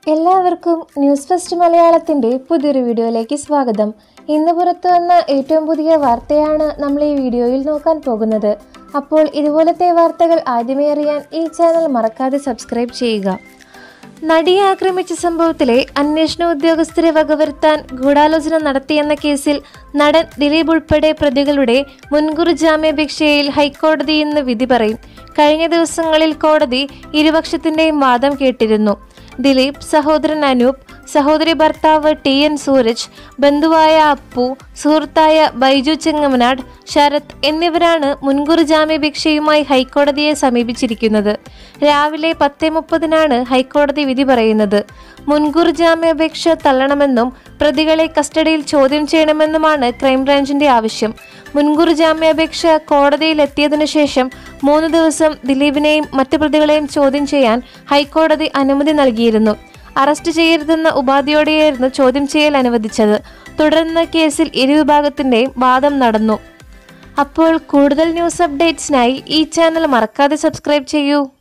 എല്ലാവർക്കും news first മലയാളത്തിന്റെ പുതിയൊരു വീഡിയോയിലേക്ക് സ്വാഗതം ഇന്ന് പുറത്തു വന്ന ഏറ്റവും പുതിയ വാർത്തയാണ് നമ്മൾ ഈ വീഡിയോയിൽ നോക്കാൻ പോകുന്നത് അപ്പോൾ ഇതുപോലത്തെ വാർത്തകൾ ആദ്യമേ അറിയാൻ ഈ ചാനൽ മറക്കാതെ സബ്സ്ക്രൈബ് ചെയ്യുക നടിയെ ആക്രമിച്ച സംഭവത്തിലെ അന്വേഷണ ഉദ്യോഗസ്ഥരെ വകവരുത്താൻ ഗൂഢാലോചന നടത്തിയെന്ന കേസിൽ നടൻ ദിലീപ് ഉൾപ്പെടെ പ്രതികളുടെ മുൻകൂർ ജാമ്യാപേക്ഷയിൽ ഹൈക്കോടതി ഇന്ന് വിധി പറയും കഴിഞ്ഞ ദിവസങ്ങളിൽ കോടതി ഇരുപക്ഷത്തിന്റെയും വാദം കേട്ടിരുന്നു ദിലീപ് സഹോദരൻ അനൂപ് സഹോദരി ഭർത്താവ് ടി എൻ സൂരജ് ബന്ധുവായ അപ്പു സുഹൃത്തായ ബൈജു ചെങ്ങമനാട് ശരത് എന്നിവരാണ് മുൻകൂർ ജാമ്യാപേക്ഷയുമായി ഹൈക്കോടതിയെ സമീപിച്ചിരിക്കുന്നത് രാവിലെ പത്തേ മുപ്പതിനാണ് ഹൈക്കോടതി വിധി പറയുന്നത് മുൻകൂർ ജാമ്യാപേക്ഷ തള്ളണമെന്നും പ്രതികളെ കസ്റ്റഡിയിൽ ചോദ്യം ചെയ്യണമെന്നുമാണ് ക്രൈംബ്രാഞ്ചിന്റെ ആവശ്യം മുൻകൂർ ജാമ്യാപേക്ഷ കോടതിയിൽ എത്തിയതിനു ശേഷം മൂന്ന് ദിവസം ദിലീപിനെയും മറ്റു പ്രതികളെയും ചോദ്യം ചെയ്യാൻ ഹൈക്കോടതി അനുമതി നൽകിയിരുന്നു അറസ്റ്റ് ചെയ്യരുതെന്ന ഉപാധിയോടെയായിരുന്നു ചോദ്യം ചെയ്യൽ അനുവദിച്ചത് തുടർന്ന് കേസിൽ ഇരുവിഭാഗത്തിന്റെയും വാദം നടന്നു അപ്പോൾ കൂടുതൽ ന്യൂസ് അപ്ഡേറ്റ്സിനായി ഈ ചാനൽ മറക്കാതെ സബ്സ്ക്രൈബ് ചെയ്യൂ